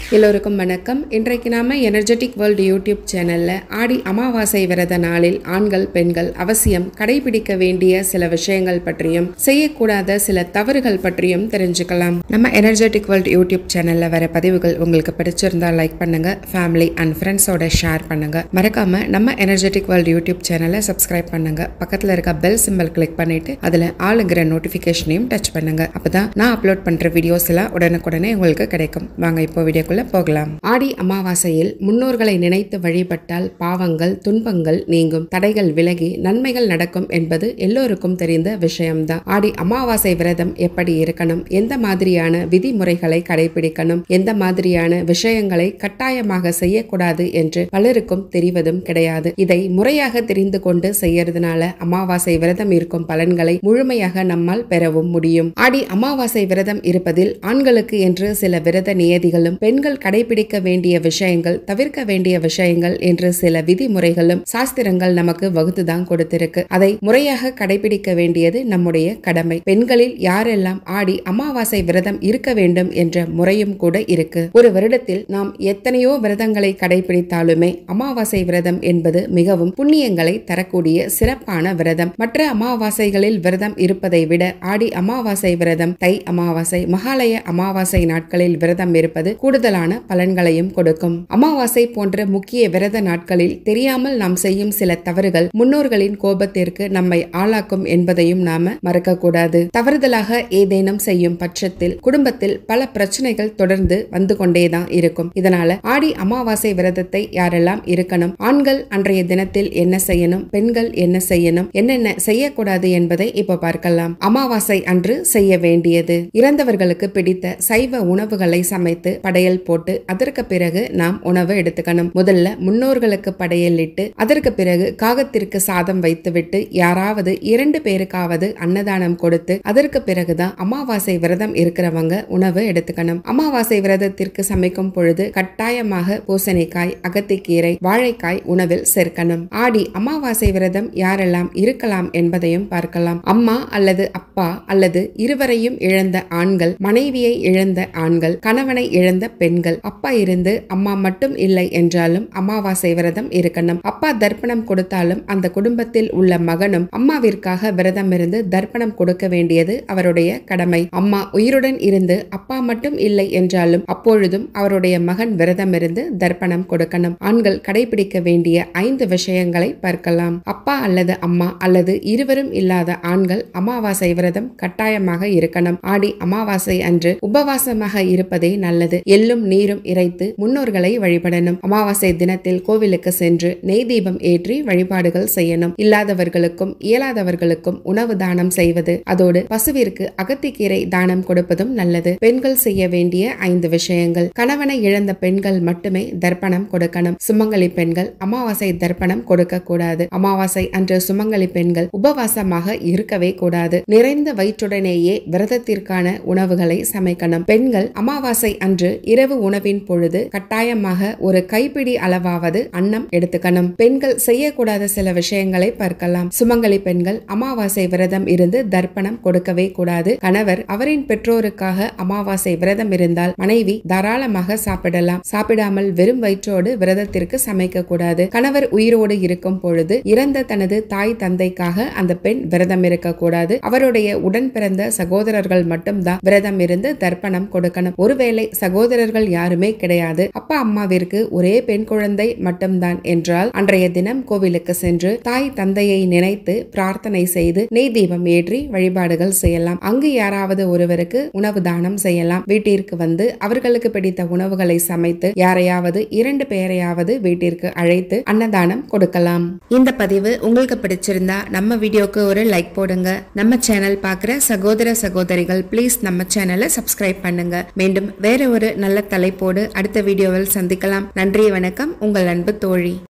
எல்லோருக்கும் வணக்கம் இன்றைக்கு நாம எனர்ஜெட்டிக் வேர்ல்டு யூடியூப் சேனல்ல ஆடி அமாவாசை விரத நாளில் ஆண்கள் பெண்கள் அவசியம் கடைபிடிக்க வேண்டிய சில விஷயங்கள் பற்றியும் செய்யக்கூடாத சில தவறுகள் பற்றியும் தெரிஞ்சுக்கலாம் நம்ம எனர்ஜெட்டிக் வேர்ல்டு யூடியூப் சேனல்ல வர பதிவுகள் உங்களுக்கு பிடிச்சிருந்தா லைக் பண்ணுங்க ஃபேமிலி அண்ட் ஃப்ரெண்ட்ஸோட ஷேர் பண்ணுங்க மறக்காம நம்ம எனர்ஜெட்டிக் வேர்ல்டு யூடியூப் சேனலை சப்ஸ்கிரைப் பண்ணுங்க பக்கத்துல இருக்க பெல் சிம்பல் கிளிக் பண்ணிட்டு அதுல ஆளுங்கிற நோட்டிபிகேஷனையும் டச் பண்ணுங்க அப்பதான் நான் அப்லோட் பண்ற வீடியோஸ் எல்லாம் உடனுக்குடனே உங்களுக்கு கிடைக்கும் வாங்க இப்போ வீடியோக்குள்ள போகலாம் ஆடி அமாவாசையில் முன்னோர்களை நினைத்து வழிபட்டால் பாவங்கள் துன்பங்கள் நீங்கும் தடைகள் விலகி நன்மைகள் நடக்கும் என்பது எல்லோருக்கும் தெரிந்த விஷயம்தான் ஆடி அமாவாசை விரதம் எப்படி இருக்கணும் எந்த மாதிரியான விதிமுறைகளை கடைபிடிக்கணும் எந்த மாதிரியான விஷயங்களை கட்டாயமாக செய்யக்கூடாது என்று பலருக்கும் தெரிவதும் கிடையாது இதை முறையாக தெரிந்து கொண்டு செய்யறதுனால அமாவாசை விரதம் இருக்கும் பலன்களை முழுமையாக நம்மால் பெறவும் முடியும் ஆடி அமாவாசை விரதம் இருப்பதில் ஆண்களுக்கு என்று சில விரத நியதிகளும் பெண்கள் கடைபிடிக்க வேண்டிய விஷயங்கள் தவிர்க்க வேண்டிய விஷயங்கள் என்று சில விதிமுறைகளும் சாஸ்திரங்கள் நமக்கு வகுத்துதான் கொடுத்திருக்கு அதை முறையாக கடைபிடிக்க வேண்டியது நம்முடைய கடமை பெண்களில் யாரெல்லாம் ஆடி அமாவாசை விரதம் இருக்க வேண்டும் என்ற முறையும் கூட இருக்கு ஒரு வருடத்தில் நாம் எத்தனையோ விரதங்களை கடைபிடித்தாலுமே அமாவாசை விரதம் என்பது மிகவும் புண்ணியங்களை தரக்கூடிய சிறப்பான விரதம் மற்ற அமாவாசைகளில் விரதம் இருப்பதை விட ஆடி அமாவாசை விரதம் தை அமாவாசை மகாலய அமாவாசை நாட்களில் விரதம் இருப்பது கூடுதலான பலன்களையும் கொடுக்கும் அமாவாசை போன்ற முக்கிய விரத நாட்களில் தெரியாமல் நாம் செய்யும் சில தவறுகள் முன்னோர்களின் கோபத்திற்கு நம்மை ஆளாக்கும் என்பதையும் நாம மறக்க கூடாது தவறுதலாக ஏதேனும் செய்யும் பட்சத்தில் குடும்பத்தில் பல பிரச்சனைகள் தொடர்ந்து வந்து கொண்டேதான் இருக்கும் இதனால ஆடி அமாவாசை விரதத்தை யாரெல்லாம் இருக்கணும் ஆண்கள் அன்றைய தினத்தில் என்ன செய்யணும் பெண்கள் என்ன செய்யணும் என்னென்ன செய்யக்கூடாது என்பதை இப்ப பார்க்கலாம் அமாவாசை அன்று செய்ய வேண்டியது இறந்தவர்களுக்கு பிடித்த சைவ உணவுகளை சமைத்து படையல் போட்டு அதற்கு பிறகு நாம் உணவு எடுத்துக்கணும் முதல்ல முன்னோர்களுக்கு படையல் இட்டு அதற்கு பிறகு காகத்திற்கு சாதம் வைத்துவிட்டு யாராவது இரண்டு பேருக்காவது அன்னதானம் கொடுத்து அதற்கு பிறகுதான் அமாவாசை விரதம் இருக்கிறவங்க உணவு எடுத்துக்கணும் அமாவாசை விரதத்திற்கு சமைக்கும் பொழுது கட்டாயமாக பூசணிக்காய் அகத்திக்கீரை வாழைக்காய் உணவில் சேர்க்கணும் ஆடி அமாவாசை விரதம் யாரெல்லாம் இருக்கலாம் என்பதையும் பார்க்கலாம் அம்மா அல்லது அப்பா அல்லது இருவரையும் இழந்த ஆண்கள் மனைவியை இழந்த ஆண்கள் கணவனை இழந்த பெண்கள் அப்பா இருந்து அம்மா மட்டும் இல்லை என்றாலும் அமாவாசை விரதம் இருக்கணும் அப்பா தர்ப்பணம் கொடுத்தாலும் அந்த குடும்பத்தில் உள்ள மகனும் அம்மாவிற்காக விரதம் இருந்து தர்ப்பணம் கொடுக்க வேண்டியது அவருடைய கடமை அம்மா உயிருடன் இருந்து அப்பா மட்டும் இல்லை என்றாலும் அப்பொழுதும் அவருடைய மகன் விரதம் இருந்து தர்ப்பணம் கொடுக்கணும் ஆண்கள் கடைபிடிக்க வேண்டிய ஐந்து விஷயங்களை பார்க்கலாம் அப்பா அல்லது அம்மா அல்லது இருவரும் இல்லாத ஆண்கள் அமாவாசை விரதம் கட்டாயமாக இருக்கணும் ஆடி அமாவாசை அன்று உபவாசமாக இருப்பதே நல்லது எள்ளும் நீரும் இறைத்து முன்னோர்களை வழிபடணும் அமாவாசை தினத்தில் கோவிலுக்கு சென்று நெய் தீபம் ஏற்றி வழிபாடுகள் செய்யணும் இல்லாதவர்களுக்கும் இயலாதவர்களுக்கும் உணவு தானம் செய்வது அதோடு பசுவிற்கு அகத்திக்கீரை தானம் கொடுப்பதும் நல்லது பெண்கள் செய்ய வேண்டிய ஐந்து விஷயங்கள் கணவனை இழந்த பெண்கள் மட்டுமே தர்ப்பணம் கொடுக்கணும் சுமங்கலி பெண்கள் அமாவாசை தர்ப்பணம் கொடுக்க கூடாது அமாவாசை அன்று சுமங்கலி பெண்கள் உபவாசமாக இருக்கவே கூடாது நிறைந்த வயிற்றுடனேயே விரதத்திற்கான உணவுகளை சமைக்கணும் பெண்கள் அமாவாசை அன்று இரவு உணவின் பொழுது கட்டாயமாக ஒரு கைப்பிடி அளவாவது அன்னம் எடுத்துக்கணும் பெண்கள் செய்யக்கூடாத சில விஷயங்களை பார்க்கலாம் சுமங்கலி பெண்கள் அமாவாசை விரதம் இருந்து தர்ப்பணம் கொடுக்கவே கூடாது கணவர் அவரின் பெற்றோருக்காக அமாவாசை விரதம் இருந்தால் மனைவி தாராளமாக சாப்பிடலாம் சாப்பிடாமல் வெறும் வயிற்றோடு விரதத்திற்கு சமைக்க கூடாது கணவர் உயிரோடு இருக்கும் பொழுது இறந்த தனது தாய் தந்தைக்காக அந்த பெண் விரதம் இருக்க கூடாது அவருடைய உடன் பிறந்த சகோதரர்கள் மட்டும்தான் விரதம் இருந்து தர்ப்பணம் கொடுக்கணும் ஒருவேளை சகோதரர்கள் யாருமே கிடையாது அப்பா அம்மாவிற்கு ஒரே பெண் குழந்தை மட்டும்தான் என்றால் அன்றைய தினம் கோவிலுக்கு சென்று தாய் தந்தையை நினைத்து பிரார்த்தனை செய்து நெய் தீபம் ஏற்றி வழிபாடுகள் செய்யலாம் அங்கு யாராவது ஒருவருக்கு உணவு தானம் செய்யலாம் வீட்டிற்கு வந்து அவர்களுக்கு பிடித்த உணவுகளை சமைத்து யாரையாவது இரண்டு பேரையாவது வீட்டிற்கு அழைத்து அன்னதானம் கொடுக்கலாம் இந்த பதிவு உங்களுக்கு பிடிச்சிருந்தா நம்ம வீடியோக்கு ஒரு லைக் போடுங்க நம்ம சேனல் பார்க்குற சகோதர சகோதரிகள் ப்ளீஸ் நம்ம சேனலை சப்ஸ்கிரைப் பண்ணுங்க மீண்டும் வேற ஒரு நல்ல தலைப்போடு அடுத்த வீடியோவில் சந்திக்கலாம் நன்றி வணக்கம் உங்கள் அன்பு தோழி